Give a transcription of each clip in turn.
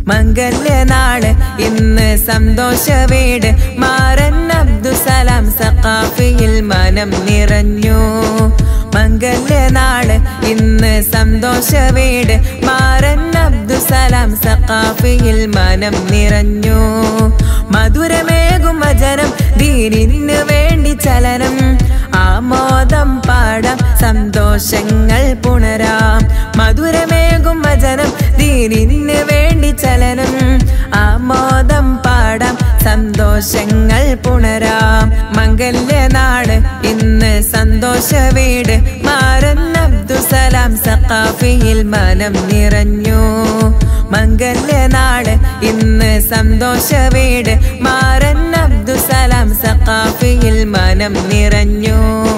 മംഗല്യനാള് ഇന്ന് സന്തോഷ വീട് മാറൻ അബ്ദുസലാം സഖാഫിയിൽ മനം നിറഞ്ഞു മംഗല്യനാള് ഇന്ന് സന്തോഷ വീട് മാറൻ അബ്ദുസലാം സഖാഫിയിൽ മനം നിറഞ്ഞു മധുരമേകും വചനം ദീനിന് വേണ്ടി ചലനം ആമോദം പാടാം സന്തോഷങ്ങൾ പുണരാം മധുരമേകും വചനം ദീനിന് വേണ്ടി ചലനം ആമോദം പാടാം സന്തോഷങ്ങൾ പുണരാം മംഗല്യനാട് ഇന്ന് സന്തോഷ വീട് മാറൻ അബ്ദുസലാം സഖാഫിയിൽ മനം നിറഞ്ഞു മംഗല്യനാട് ഇന്ന് സന്തോഷ വീട് മാറൻ അബ്ദുസലാം സഖാഫിയിൽ മനം നിറഞ്ഞു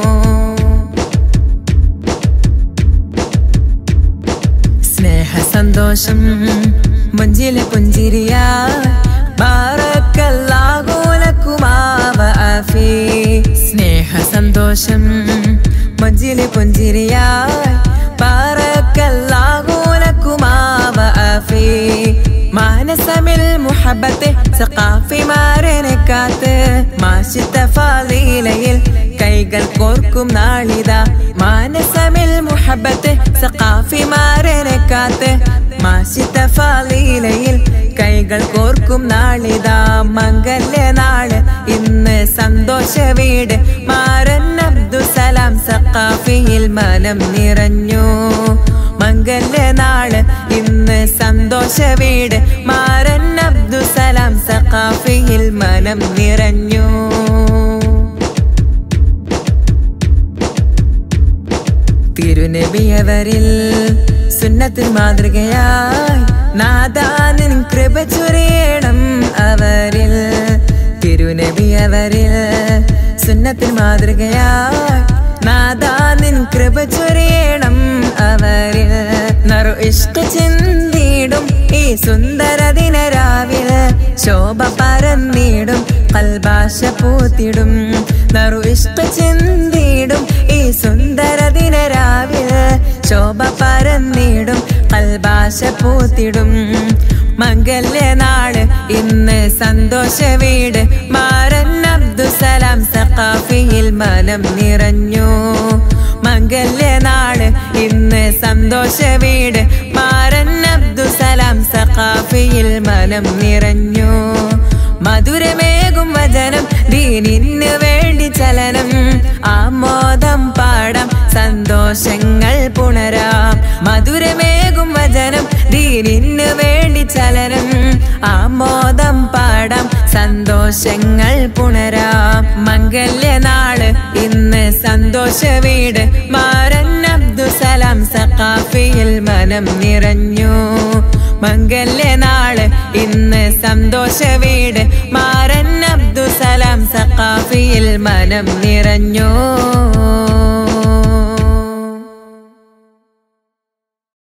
സ്നേഹ സന്തോഷം മഞ്ചിലെ പുഞ്ചിരിയാ ബാറക്കല്ലാഹുലക്കുമാവ ആഫി സ്നേഹ സന്തോഷം മഞ്ചിലെ പുഞ്ചിരിയാ ബാറക്കല്ലാഹുലക്കുമാവ ആഫി മാനസമിൽ മുഹബത്തെ സഖാഫി മാരനെ കാത്ത് മാഷിത്ത ഫാലീലയിൽ കൈകൾ കോർക്കും നാളിത മാനസമിൽ മുഹബത്തെ സഖാഫി മാരനെ കാത്ത് മാഷിത്ത ഫാലീലയിൽ കൈകൾ കോർക്കും നാളിതാ മംഗല്യ നാള് ഇന്ന് സന്തോഷ വീട് മാറൻ അബ്ദുസലാം സഖാഫിയിൽ മനം നിറഞ്ഞു മംഗല്യ നാള് ഇന്ന് സന്തോഷ വീട് മാറൻ അബ്ദുസലാം സഖാഫിയിൽ മനം നിറഞ്ഞു തിരുനബിയവരിൽ സുന്നത്തിൽ മാതൃകയായി നാദാനിൻ കൃപ ചൊരിയണം അവരിൽ തിരുനബിയവരിൽ സുന്നത്തിൽ മാതൃകയായി നാദാനിൻ കൃപ ചൊരിയണം അവരിൽ നറു ഇഷ്ട ചിന്തിടും ഈ സുന്ദര ദിനരാവിൽ ശോഭ പരന്നിടും കൽഭാഷ പൂത്തിടും നറു ഇഷ്ട ചിന്തിടും ഈ സുന്ദര ദിനരാവിൽ ശോഭ പരന്നിടും കൽഭാഷ പൂത്തിടും മംഗല്യനാട് ഇന്ന് സന്തോഷ വീട് മാറൻ അബ്ദുസലാം സഖാഫിയിൽ മനം നിറഞ്ഞു മംഗല്യനാട് ഇന്ന് സന്തോഷ വീട് മാറൻ അബ്ദുസലാം സഖാഫിയിൽ മനം നിറഞ്ഞു മധുരമേകും വചനം ദീനിന് വേണ്ടി ചലനം ആമോദം പാടാം സന്തോഷങ്ങൾ പുണരാം മധുരമേകും വചനം ദീനിന് വേണ്ടി ചലനം ആമോദം പാടാം സന്തോഷങ്ങൾ പുണരാം മംഗല്യനാള് ഇന്ന് സന്തോഷ വീട് മാറൻ അബ്ദുസലാം സഖാഫിയിൽ മനം നിറഞ്ഞു മംഗല്യനാള് ഇന്ന് സന്തോഷ വീട് മാറൻ അബ്ദുസലാം സഖാഫിയിൽ മനം നിറഞ്ഞു